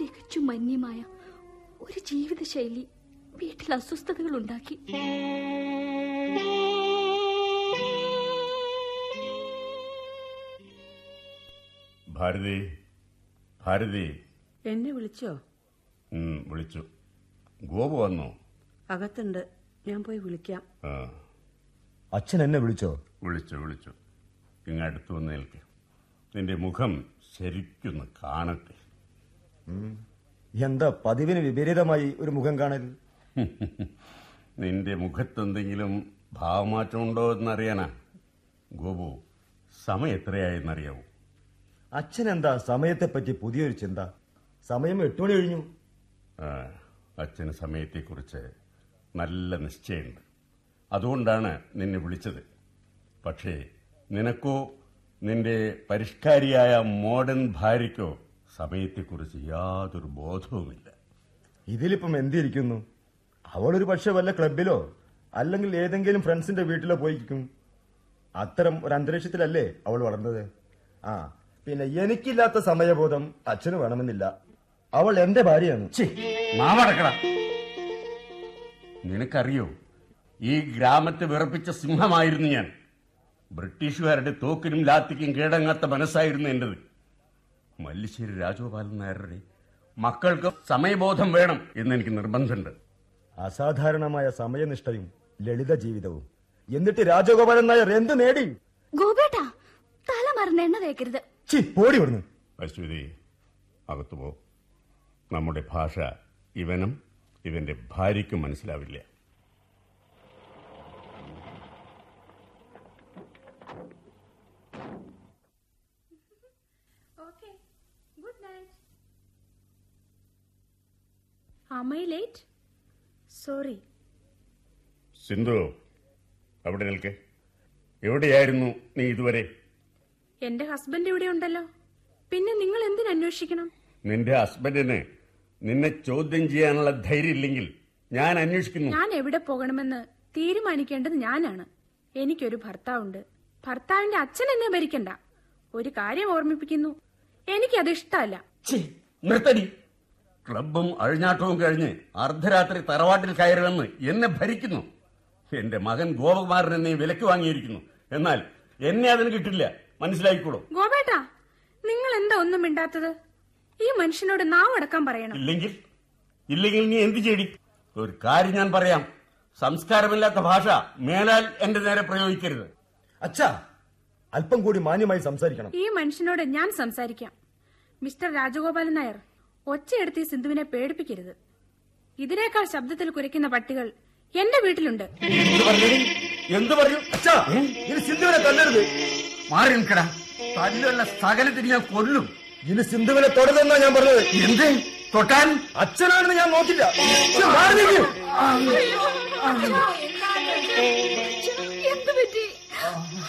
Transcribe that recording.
തികച്ചും മന്യമായ ഒരു ജീവിതശൈലി വീട്ടിൽ അസ്വസ്ഥതകൾ ഉണ്ടാക്കി ഭാരതി ഭാരതി എന്നെ വിളിച്ചോ ഉം, വിളിച്ചു ഗോപു വന്നോ അകത്തുണ്ട് ഞാൻ പോയി വിളിക്കാം ആ അച്ഛൻ എന്നെ വിളിച്ചോ വിളിച്ചു വിളിച്ചു ഇങ്ങടുത്ത് വന്ന് നിൽക്ക് നിന്റെ മുഖം ശരിക്കൊന്ന് കാണട്ടെ എന്താ പതിവിന് വിപരീതമായി ഒരു മുഖം കാണൽ നിന്റെ മുഖത്തെന്തെങ്കിലും ഭാവമാറ്റമുണ്ടോ എന്നറിയാനാ ഗോപു സമയം എത്രയായെന്നറിയാവൂ അച്ഛൻ എന്താ സമയത്തെപ്പറ്റി പുതിയൊരു ചിന്ത സമയം എട്ടു മണി കഴിഞ്ഞു ആ, അച്ഛന് സമയത്തെക്കുറിച്ച് നല്ല നിശ്ചയമുണ്ട് അതുകൊണ്ടാണ് നിന്നെ വിളിച്ചത് പക്ഷേ നിനക്കോ നിന്റെ പരിഷ്കാരിയായ മോഡേൺ ഭാര്യയ്ക്കോ സമയത്തെക്കുറിച്ച് യാതൊരു ബോധവുമില്ല ഇതിലിപ്പം എന്തിരിക്കുന്നു അവളൊരു പക്ഷെ വല്ല ക്ലബിലോ അല്ലെങ്കിൽ ഏതെങ്കിലും ഫ്രണ്ട്സിന്റെ വീട്ടിലോ പോയിരിക്കും അത്തരം ഒരു അന്തരീക്ഷത്തിലല്ലേ അവൾ വളർന്നത് ആ പിന്നെ എനിക്കില്ലാത്ത സമയബോധം അച്ഛന് വേണമെന്നില്ല അവൾ എന്റെ ഭാര്യയാണ് മാവടക്കട നിനക്കറിയോ ഈ ഗ്രാമത്തെ വിറപ്പിച്ച സിംഹമായിരുന്നു ഞാൻ ബ്രിട്ടീഷുകാരുടെ തോക്കിനും ലാത്തിക്കും കീഴടങ്ങാത്ത മനസ്സായിരുന്നു എന്റേത് മല്ലിശ്ശേരി രാജഗോപാലൻ നായരുടെ മക്കൾക്ക് സമയബോധം വേണം എന്ന് എനിക്ക് നിർബന്ധമുണ്ട് അസാധാരണമായ സമയനിഷ്ഠയും ലളിത ജീവിതവും എന്നിട്ട് രാജഗോപാലൻ നായർ എന്ത് നേടി ഗോപേട്ടാ തല മറന്ന് എണ്ണ തേക്കരുത് ചി പോടി വിടുന്നു അശ്വതി അകത്തു പോ നമ്മുടെ ഭാഷ ഇവനും ഇവന്റെ ഭാര്യയ്ക്കും മനസ്സിലാവില്ല good night Am I late? Sorry. Sindhu അവിടെ നിൽക്കെ എവിടെയായിരുന്നു നീ ഇതുവരെ എന്റെ ഹസ്ബൻഡ് ഇവിടെ ഉണ്ടല്ലോ പിന്നെ നിങ്ങൾ എന്തിനു അന്വേഷിക്കണം നിന്റെ ഹസ്ബൻഡിന് നിന്നെ ചോദ്യം ചെയ്യാനുള്ള ധൈര്യം ഇല്ലെങ്കിൽ ഞാൻ അന്വേഷിക്കുന്നു ഞാൻ എവിടെ പോകണമെന്ന് തീരുമാനിക്കേണ്ടത് ഞാനാണ് എനിക്കൊരു ഭർത്താവുണ്ട് ഭർത്താവിന്റെ അച്ഛൻ എന്നെ ഭരിക്കണ്ട ഒരു കാര്യം ഓർമ്മിപ്പിക്കുന്നു എനിക്കത് ഇഷ്ടമല്ല ഛീ, നിർത്തടി ക്ലബും അഴിഞ്ഞാട്ടവും കഴിഞ്ഞ് അർദ്ധരാത്രി തറവാട്ടിൽ കയറുമെന്ന് എന്നെ ഭരിക്കുന്നു എന്റെ മകൻ ഗോപകുമാരനെ നീ വിലക്ക് വാങ്ങിയിരിക്കുന്നു എന്നാൽ എന്നെ അതിന് കിട്ടില്ല മനസ്സിലായിക്കോളൂ ഗോപേട്ടാ നിങ്ങൾ എന്താ ഒന്നും മിണ്ടാത്തത് ഈ മനുഷ്യനോട് നാവ് അടക്കാൻ പറയണം ഇല്ലെങ്കിൽ ഇല്ലെങ്കിൽ നീ എന്ത് ചെയ്യടി ഒരു കാര്യം ഞാൻ പറയാം സംസ്കാരമില്ലാത്ത ഭാഷ മേലാൽ എന്റെ നേരെ പ്രയോഗിക്കരുത് അച്ഛാ അല്പം കൂടി മാന്യമായി സംസാരിക്കണം ഈ മനുഷ്യനോട് ഞാൻ സംസാരിക്കാം മിസ്റ്റർ രാജഗോപാലൻ നായർ ഒച്ചയെടുത്ത് ഈ സിന്ധുവിനെ പേടിപ്പിക്കരുത് ഇതിനേക്കാൾ ശബ്ദത്തിൽ കുരയ്ക്കുന്ന പട്ടികൾ എന്റെ വീട്ടിലുണ്ട് എന്ത് പറഞ്ഞു എന്ത് പറഞ്ഞു അച്ഛാ ഇനി സിന്ധുവിനെ തല്ലരുത് മാറി നിൽക്കടാ തല്ലുള്ള സകലത്തിന് ഞാൻ കൊല്ലും ഇനി സിന്ധുവിനെ തൊടരുതെന്നാ ഞാൻ പറഞ്ഞത് എന്ത് തൊട്ടാൻ അച്ഛനാണെന്ന് ഞാൻ നോക്കില്ല ഛെ, മാറി നിൽക്കൂ. അയ്യോ, അയ്യോ, എന്താ ഇത്?